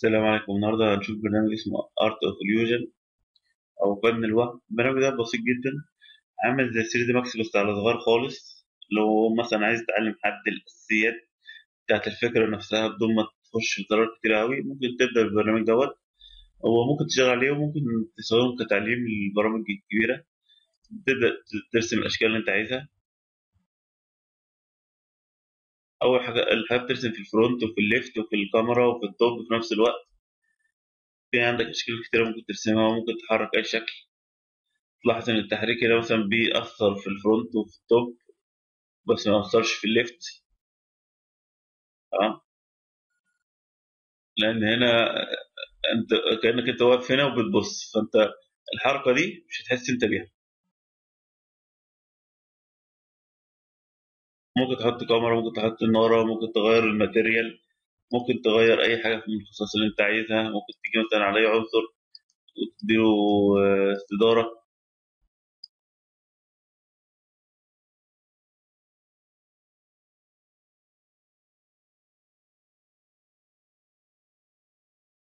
السلام عليكم النهارده هنشوف برنامج اسمه ارت اوف illusion او فن الوهم البرنامج ده بسيط جدا عامل زي 3 دي ماكس بس على صغير خالص لو مثلا عايز تعلم حد الاساسيات بتاعت الفكره نفسها بدون ما تخش في زرار كتير قوي ممكن تبدا بالبرنامج دوت هو ممكن تشتغل عليه وممكن تستخدمه كتعليم للبرامج الكبيره تبدا ترسم الاشكال اللي انت عايزها اول حاجه الحاجه بترسم في الفرونت وفي الليفت وفي الكاميرا وفي التوب في نفس الوقت في عندك اشكال كتيره ممكن ترسمها وممكن تحرك اي شكل تلاحظ ان التحريك هنا مثلا بيأثر في الفرونت وفي التوب بس ما يأثرش في الليفت تمام لان هنا انت كأنك انت واقف هنا وبتبص فانت الحركه دي مش هتحس انت بيها ممكن تحط كاميرا ممكن تحط نارة ممكن تغير الماتيريال ممكن تغير اي حاجه من الخصائص اللي انت عايزها ممكن تيجي مثلا على اي عنصر وتديله آه، استداره